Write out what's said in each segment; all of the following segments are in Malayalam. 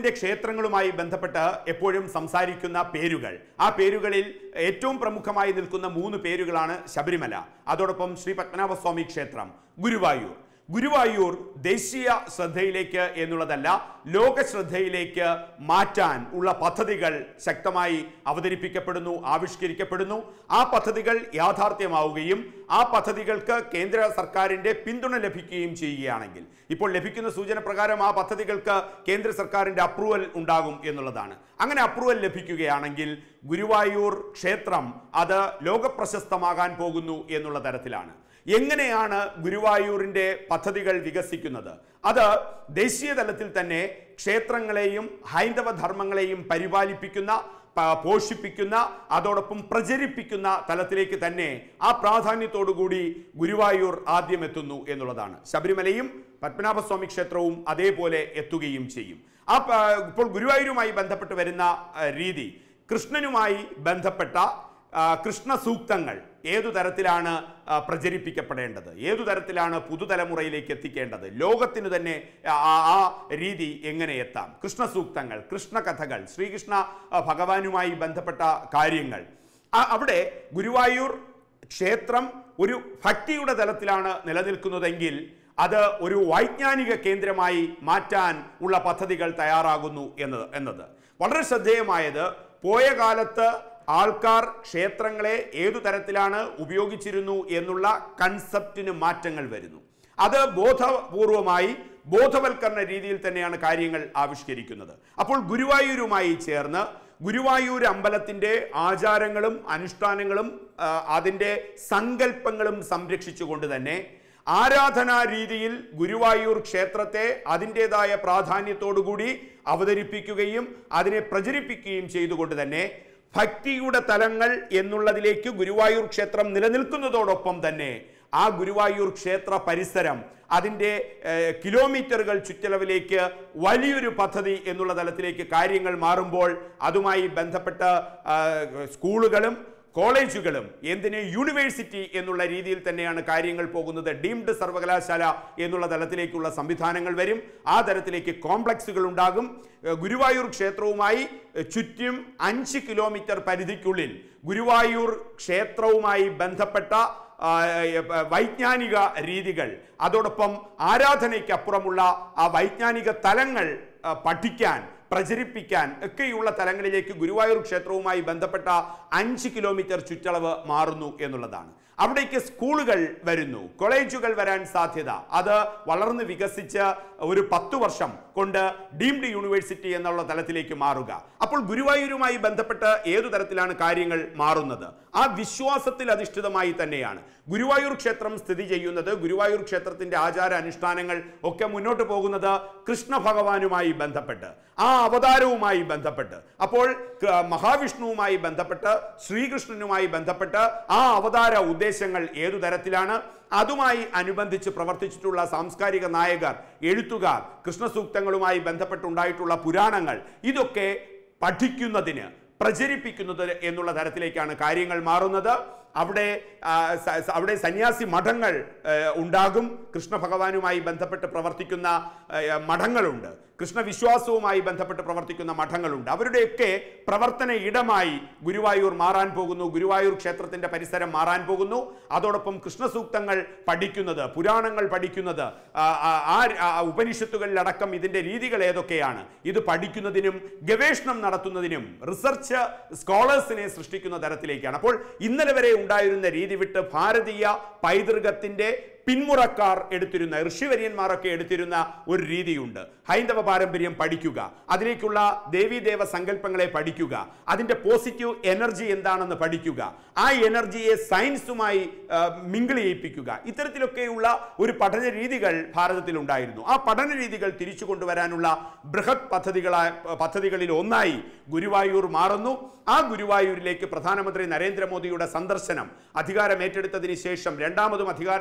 കേരളത്തിന്റെ ക്ഷേത്രങ്ങളുമായി ബന്ധപ്പെട്ട് എപ്പോഴും സംസാരിക്കുന്ന പേരുകൾ ആ പേരുകളിൽ ഏറ്റവും പ്രമുഖമായി നിൽക്കുന്ന മൂന്ന് പേരുകളാണ് ശബരിമല അതോടൊപ്പം ശ്രീ പത്മനാഭസ്വാമി ക്ഷേത്രം ഗുരുവായൂർ ഗുരുവായൂർ ദേശീയ ശ്രദ്ധയിലേക്ക് എന്നുള്ളതല്ല ലോക ശ്രദ്ധയിലേക്ക് മാറ്റാൻ ഉള്ള പദ്ധതികൾ ശക്തമായി അവതരിപ്പിക്കപ്പെടുന്നു ആവിഷ്കരിക്കപ്പെടുന്നു ആ പദ്ധതികൾ യാഥാർത്ഥ്യമാവുകയും ആ പദ്ധതികൾക്ക് കേന്ദ്ര സർക്കാരിന്റെ പിന്തുണ ലഭിക്കുകയും ചെയ്യുകയാണെങ്കിൽ ഇപ്പോൾ ലഭിക്കുന്ന സൂചന പ്രകാരം ആ പദ്ധതികൾക്ക് കേന്ദ്ര സർക്കാരിന്റെ അപ്രൂവൽ ഉണ്ടാകും എന്നുള്ളതാണ് അങ്ങനെ അപ്രൂവൽ ലഭിക്കുകയാണെങ്കിൽ ഗുരുവായൂർ ക്ഷേത്രം അത് ലോകപ്രശസ്തമാകാൻ പോകുന്നു എന്നുള്ള തരത്തിലാണ് എങ്ങനെയാണ് ഗുരുവായൂരിൻ്റെ പദ്ധതികൾ വികസിക്കുന്നത് അത് ദേശീയ തലത്തിൽ തന്നെ ക്ഷേത്രങ്ങളെയും ഹൈന്ദവ ധർമ്മങ്ങളെയും പരിപാലിപ്പിക്കുന്ന പ- പോഷിപ്പിക്കുന്ന അതോടൊപ്പം പ്രചരിപ്പിക്കുന്ന തലത്തിലേക്ക് തന്നെ ആ പ്രാധാന്യത്തോടുകൂടി ഗുരുവായൂർ ആദ്യം എത്തുന്നു എന്നുള്ളതാണ് ശബരിമലയും പത്മനാഭസ്വാമി ക്ഷേത്രവും അതേപോലെ എത്തുകയും ചെയ്യും ആ പ- ഇപ്പോൾ ഗുരുവായൂരുമായി ബന്ധപ്പെട്ട് വരുന്ന ആ, രീതി കൃഷ്ണനുമായി ബന്ധപ്പെട്ട ആ, കൃഷ്ണ സൂക്തങ്ങൾ ഏതു തരത്തിലാണ് ആ, പ്രചരിപ്പിക്കപ്പെടേണ്ടത് ഏതു തരത്തിലാണ് പുതുതലമുറയിലേക്ക് എത്തിക്കേണ്ടത് ലോകത്തിന് തന്നെ ആ ആ- ആ രീതി എങ്ങനെ എത്താം കൃഷ്ണ സൂക്തങ്ങൾ കൃഷ്ണകഥകൾ ശ്രീകൃഷ്ണ ആ, ഭഗവാനുമായി ബന്ധപ്പെട്ട കാര്യങ്ങൾ ആ, അവിടെ ഗുരുവായൂർ ക്ഷേത്രം ഒരു ഭക്തിയുടെ തലത്തിലാണ് നിലനിൽക്കുന്നതെങ്കിൽ അത് ഒരു വൈജ്ഞാനിക കേന്ദ്രമായി മാറ്റാൻ ഉള്ള പദ്ധതികൾ തയ്യാറാകുന്നു എന്നത് എന്നത് വളരെ ശ്രദ്ധേയമായത് പോയ കാലത്ത് ആൾക്കാർ ക്ഷേത്രങ്ങളെ ഏതു തരത്തിലാണ് ഉപയോഗിച്ചിരുന്നു എന്നുള്ള കൺസെപ്റ്റിന് മാറ്റങ്ങൾ വരുന്നു അത് ബോധപൂർവമായി ബോധവൽക്കരണ രീതിയിൽ തന്നെയാണ് കാര്യങ്ങൾ ആവിഷ്കരിക്കുന്നത് അപ്പോൾ ഗുരുവായൂരുമായി ചേർന്ന് ഗുരുവായൂർ അമ്പലത്തിൻ്റെ ആചാരങ്ങളും അനുഷ്ഠാനങ്ങളും ആ, അതിൻ്റെ സങ്കല്പങ്ങളും സംരക്ഷിച്ചുകൊണ്ട് തന്നെ ആരാധനാ രീതിയിൽ ഗുരുവായൂർ ക്ഷേത്രത്തെ അതിൻ്റെതായ പ്രാധാന്യത്തോടുകൂടി അവതരിപ്പിക്കുകയും അതിനെ പ്രചരിപ്പിക്കുകയും ചെയ്തുകൊണ്ട് തന്നെ ഭക്തിയുടെ തലങ്ങൾ എന്നുള്ളതിലേക്ക് ഗുരുവായൂർ ക്ഷേത്രം നിലനിൽക്കുന്നതോടൊപ്പം തന്നെ ആ ഗുരുവായൂർ ക്ഷേത്ര പരിസരം അതിൻ്റെ ഏഹ്, കിലോമീറ്ററുകൾ ചുറ്റളവിലേക്ക് വലിയൊരു പദ്ധതി എന്നുള്ള തലത്തിലേക്ക് കാര്യങ്ങൾ മാറുമ്പോൾ അതുമായി ബന്ധപ്പെട്ട ആ, സ്കൂളുകളും കോളേജുകളും എന്തിന് യൂണിവേഴ്സിറ്റി എന്നുള്ള രീതിയിൽ തന്നെയാണ് കാര്യങ്ങൾ പോകുന്നത് ഡീംഡ് സർവകലാശാല എന്നുള്ള തലത്തിലേക്കുള്ള സംവിധാനങ്ങൾ വരും ആ തരത്തിലേക്ക് കോംപ്ലക്സുകൾ ഉണ്ടാകും ഏഹ് ഗുരുവായൂർ ക്ഷേത്രവുമായി ഏഹ് ചുറ്റും അഞ്ച് കിലോമീറ്റർ പരിധിക്കുള്ളിൽ ഗുരുവായൂർ ക്ഷേത്രവുമായി ബന്ധപ്പെട്ട ആ, ഏഹ്, വൈജ്ഞാനിക രീതികൾ അതോടൊപ്പം ആരാധനയ്ക്കപ്പുറമുള്ള ആ വൈജ്ഞാനിക തലങ്ങൾ ആ, പഠിക്കാൻ പ്രചരിപ്പിക്കാൻ ഒക്കെയുള്ള തലങ്ങളിലേക്ക് ഗുരുവായൂർ ക്ഷേത്രവുമായി ബന്ധപ്പെട്ട അഞ്ച് കിലോമീറ്റർ ചുറ്റളവ് മാറുന്നു എന്നുള്ളതാണ് അവിടേക്ക് സ്കൂളുകൾ വരുന്നു കോളേജുകൾ വരാൻ സാധ്യത അത് വളർന്ന് വികസിച്ച് ഒരു പത്തു വർഷം കൊണ്ട് ഡീംഡ് യൂണിവേഴ്സിറ്റി എന്നുള്ള തലത്തിലേക്ക് മാറുക അപ്പോൾ ഗുരുവായൂരുമായി ബന്ധപ്പെട്ട് ഏതു തരത്തിലാണ് കാര്യങ്ങൾ മാറുന്നത് ആ വിശ്വാസത്തിൽ അധിഷ്ഠിതമായി തന്നെയാണ് ഗുരുവായൂർ ക്ഷേത്രം സ്ഥിതി ചെയ്യുന്നത് ഗുരുവായൂർ ക്ഷേത്രത്തിന്റെ ആചാര അനുഷ്ഠാനങ്ങൾ ഒക്കെ മുന്നോട്ട് പോകുന്നത് കൃഷ്ണ ഭഗവാനുമായി ബന്ധപ്പെട്ട് ആ അവതാരവുമായി ബന്ധപ്പെട്ട് അപ്പോൾ ക- മഹാവിഷ്ണുവുമായി ബന്ധപ്പെട്ട് ശ്രീകൃഷ്ണനുമായി ബന്ധപ്പെട്ട് ആ അവതാര ഉദ്ദേശങ്ങൾ ഏതു തരത്തിലാണ് അതുമായി അനുബന്ധിച്ച് പ്രവർത്തിച്ചിട്ടുള്ള സാംസ്കാരിക നായകർ എഴുത്തുകാർ കൃഷ്ണസൂക്തങ്ങളുമായി ബന്ധപ്പെട്ടുണ്ടായിട്ടുള്ള പുരാണങ്ങൾ ഇതൊക്കെ പഠിക്കുന്നതിന് പ്രചരിപ്പിക്കുന്നത് എന്നുള്ള തരത്തിലേക്കാണ് കാര്യങ്ങൾ മാറുന്നത് അവിടെ ആ, സ- സ- അവിടെ സന്യാസി മഠങ്ങൾ ഏ, ഉണ്ടാകും കൃഷ്ണ ഭഗവാനുമായി ബന്ധപ്പെട്ട് പ്രവർത്തിക്കുന്ന ഏ, മഠങ്ങളുണ്ട് കൃഷ്ണ വിശ്വാസവുമായി ബന്ധപ്പെട്ട് പ്രവർത്തിക്കുന്ന മഠങ്ങളുണ്ട് അവരുടെയൊക്കെ പ്രവർത്തന ഇടമായി ഗുരുവായൂർ മാറാൻ പോകുന്നു ഗുരുവായൂർ ക്ഷേത്രത്തിന്റെ പരിസരം മാറാൻ പോകുന്നു അതോടൊപ്പം കൃഷ്ണസൂക്തങ്ങൾ പഠിക്കുന്നത് പുരാണങ്ങൾ പഠിക്കുന്നത് ആ, ആ, ആ ആ ഉപനിഷത്തുകളിലടക്കം ഇതിന്റെ രീതികൾ ഏതൊക്കെയാണ് ഇത് പഠിക്കുന്നതിനും ഗവേഷണം നടത്തുന്നതിനും റിസർച്ച് സ്കോളേഴ്സിനെ സൃഷ്ടിക്കുന്ന തരത്തിലേക്കാണ് അപ്പോൾ ഇന്നലെ വരെ ഉണ്ടായിരുന്ന രീതി വിട്ട് ഭാരതീയ പൈതൃകത്തിന്റെ പിന്മുറക്കാർ എടുത്തിരുന്ന ഋഷിവര്യന്മാരൊക്കെ എടുത്തിരുന്ന ഒരു രീതിയുണ്ട് ഹൈന്ദവ പാരമ്പര്യം പഠിക്കുക അതിലേക്കുള്ള ദേവീദേവ സങ്കല്പങ്ങളെ പഠിക്കുക അതിന്റെ പോസിറ്റീവ് എനർജി എന്താണെന്ന് പഠിക്കുക ആ എനർജിയെ സയൻസുമായി മിങ്കിൾ ചെയ്യിപ്പിക്കുക ഇത്തരത്തിലൊക്കെയുള്ള ഒരു പഠന രീതികൾ ഭാരതത്തിൽ ഉണ്ടായിരുന്നു ആ പഠന രീതികൾ തിരിച്ചു കൊണ്ടുവരാനുള്ള ബൃഹത് പദ്ധതികളായ പദ്ധതികളിൽ ഒന്നായി ഗുരുവായൂർ മാറുന്നു ആ ഗുരുവായൂരിലേക്ക് പ്രധാനമന്ത്രി നരേന്ദ്രമോദിയുടെ സന്ദർശനം അധികാരം ഏറ്റെടുത്തതിന് ശേഷം രണ്ടാമതും അധികാരത്തിൽ വന്നതിന്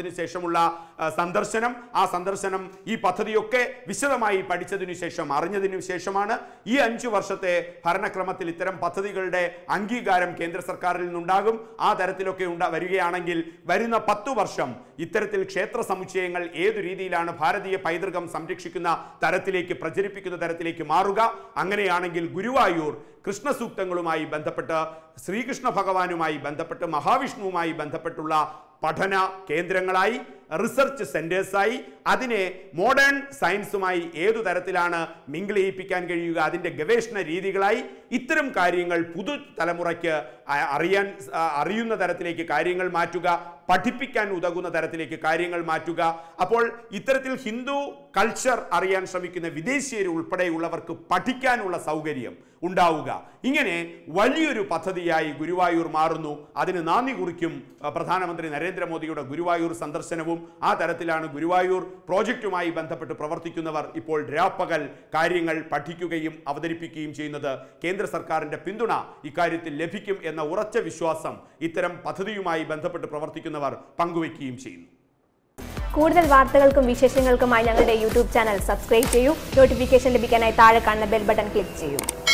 വന്നതിന് ശേഷമുള്ള ആ, സന്ദർശനം ആ സന്ദർശനം ഈ പദ്ധതിയൊക്കെ വിശദമായി പഠിച്ചതിനു ശേഷം അറിഞ്ഞതിനു ശേഷമാണ് ഈ അഞ്ചു വർഷത്തെ ഭരണക്രമത്തിൽ ഇത്തരം പദ്ധതികളുടെ അംഗീകാരം കേന്ദ്ര സർക്കാരിൽ നിന്നുണ്ടാകും ആ തരത്തിലൊക്കെ ഉണ്ടാ വരികയാണെങ്കിൽ വരുന്ന പത്തു വർഷം ഇത്തരത്തിൽ ക്ഷേത്ര സമുച്ചയങ്ങൾ ഏതു രീതിയിലാണ് ഭാരതീയ പൈതൃകം സംരക്ഷിക്കുന്ന തരത്തിലേക്ക് പ്രചരിപ്പിക്കുന്ന തരത്തിലേക്ക് മാറുക അങ്ങനെയാണെങ്കിൽ ഗുരുവായൂർ കൃഷ്ണസൂക്തങ്ങളുമായി ബന്ധപ്പെട്ട് ശ്രീകൃഷ്ണ ഭഗവാനുമായി ബന്ധപ്പെട്ട് മഹാവിഷ്ണുവുമായി ബന്ധപ്പെട്ടുള്ള പഠന കേന്ദ്രങ്ങളായി റിസർച്ച് സെന്റേഴ്സായി അതിനെ മോഡേൺ സയൻസുമായി ഏതു തരത്തിലാണ് മിങ്കിൾ ചെയ്യിപ്പിക്കാൻ കഴിയുക അതിൻ്റെ ഗവേഷണ രീതികളായി ഇത്തരം കാര്യങ്ങൾ പുതു തലമുറയ്ക്ക് അ- അറിയാൻ ആ, അറിയുന്ന തരത്തിലേക്ക് കാര്യങ്ങൾ മാറ്റുക പഠിപ്പിക്കാൻ ഉതകുന്ന തരത്തിലേക്ക് കാര്യങ്ങൾ മാറ്റുക അപ്പോൾ ഇത്തരത്തിൽ ഹിന്ദു കൾച്ചർ അറിയാൻ ശ്രമിക്കുന്ന വിദേശീയർ ഉൾപ്പെടെയുള്ളവർക്ക് പഠിക്കാനുള്ള സൗകര്യം ഉണ്ടാവുക ഇങ്ങനെ വലിയൊരു പദ്ധതിയായി ഗുരുവായൂർ മാറുന്നു അതിന് നാന്ദി കുറിക്കും ആ, പ്രധാനമന്ത്രി നരേന്ദ്രമോദിയുടെ ഗുരുവായൂർ സന്ദർശനവും ആ തരത്തിലാണ് ഗുരുവായൂർ പ്രോജക്റ്റുമായി ബന്ധപ്പെട്ട് പ്രവർത്തിക്കുന്നവർ ഇപ്പോൾ രാപ്പകൽ കാര്യങ്ങൾ പഠിക്കുകയും അവതരിപ്പിക്കുകയും ചെയ്യുന്നത് കേന്ദ്ര സർക്കാരിന്റെ പിന്തുണ ഇക്കാര്യത്തിൽ ലഭിക്കും എന്ന ഉറച്ച വിശ്വാസം ഇത്തരം പദ്ധതിയുമായി ബന്ധപ്പെട്ട് പ്രവർത്തിക്കുന്നവർ പങ്കുവയ്ക്കുകയും ചെയ്യുന്നു കൂടുതൽ വാർത്തകൾക്കും വിശേഷങ്ങൾക്കുമായി ഞങ്ങളുടെ യൂട്യൂബ് ചാനൽ സബ്സ്ക്രൈബ് ചെയ്യൂ നോട്ടിഫിക്കേഷൻ ലഭിക്കാനായി താഴെ കാണുന്ന ബെൽ ബട്ടൺ ക്ലിക്ക് ചെയ്യൂ